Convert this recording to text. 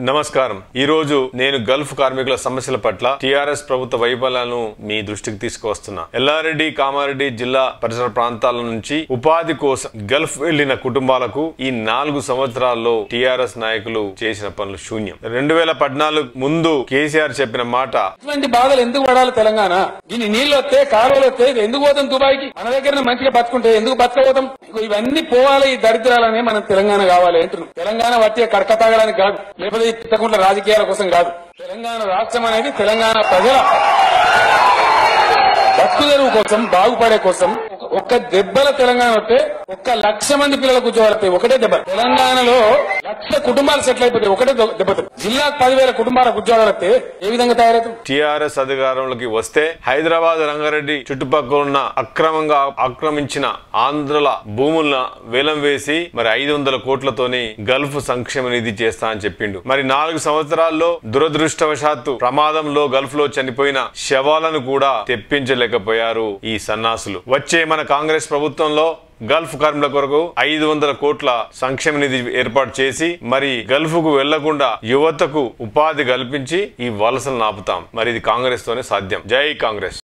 నమస్కారం ఈ రోజు నేను గల్ఫ్ కార్మికుల సమస్యల పట్ల టిఆర్ఎస్ ప్రభుత్వ వైఫల్యాలను మీ దృష్టికి తీసుకువస్తున్నా ఎల్లారెడ్డి కామారెడ్డి జిల్లా పరిసర ప్రాంతాల నుంచి ఉపాధి కోసం గల్ఫ్ వెళ్లిన కుటుంబాలకు ఈ నాలుగు సంవత్సరాల్లో టిఆర్ఎస్ నాయకులు చేసిన పనులు శూన్యం రెండు వేల పద్నాలుగు ముందు కేసీఆర్ చెప్పిన మాట ఇటువంటి బాధలు ఎందుకు పడాలి తెలంగాణ ఇన్ని నీళ్లు వస్తే కాలువలు వస్తే ఇది ఎందుకు పోతాం దుబాయ్కి మన దగ్గర మంచిగా బతుకుంటే ఎందుకు బతకపోతాం ఇగో ఇవన్నీ పోవాలి ఈ దరిద్రాలనే మనం తెలంగాణ కావాలి అంటున్నాం తెలంగాణ వచ్చే కడక తాగడానికి కాదు లేకపోతే ఈ చిత్తకుంట్ల రాజకీయాల కోసం కాదు తెలంగాణ రాష్ట్రం అనేది తెలంగాణ ప్రజల బతుకుదెరువు కోసం బాగుపడే కోసం ఒక- ఒక్క దెబ్బల తెలంగాణ వస్తే ఒక్క లక్ష మంది పిల్లలకు ఉద్యోగాలు వస్తాయి ఒకటే దెబ్బ తెలంగాణలో లక్ష కుటుంబాలు సెటిల్ అయిపోతాయి ఒకటే దె- దెబ్బతో జిల్లాకు పదివేల కుటుంబాలకు ఉద్యోగాలు వస్తే ఏ విధంగా తయారవుతాం టిఆర్ఎస్ అధికారంలోకి వస్తే హైదరాబాద్ రంగారెడ్డి చుట్టుపక్కల ఉన్న అక్రమంగా ఆక్రమించిన ఆంధ్రుల భూములను వేలం వేసి మరి ఐదు వందల కోట్లతోని గల్ఫ్ సంక్షేమ నిధి చేస్తా అని చెప్పిండు మరి నాలుగు సంవత్సరాల్లో దురదృష్టవశాత్తు ప్రమాదంలో గల్ఫ్ లో చనిపోయిన శవాలను కూడా తెప్పించలేకపోయారు ఈ సన్నాసులు వచ్చే మన కాంగ్రెస్ ప్రభుత్వంలో గల్ఫ్ కార్మికుల కొరకు ఐదు వందల కోట్ల సంక్షేమ నిధి ఏర్పాటు చేసి మరి గల్ఫ్ కు వెళ్లకుండా యువతకు ఉపాధి కల్పించి ఈ వలసలను ఆపుతాం మరి ఇది కాంగ్రెస్ తోనే సాధ్యం జై కాంగ్రెస్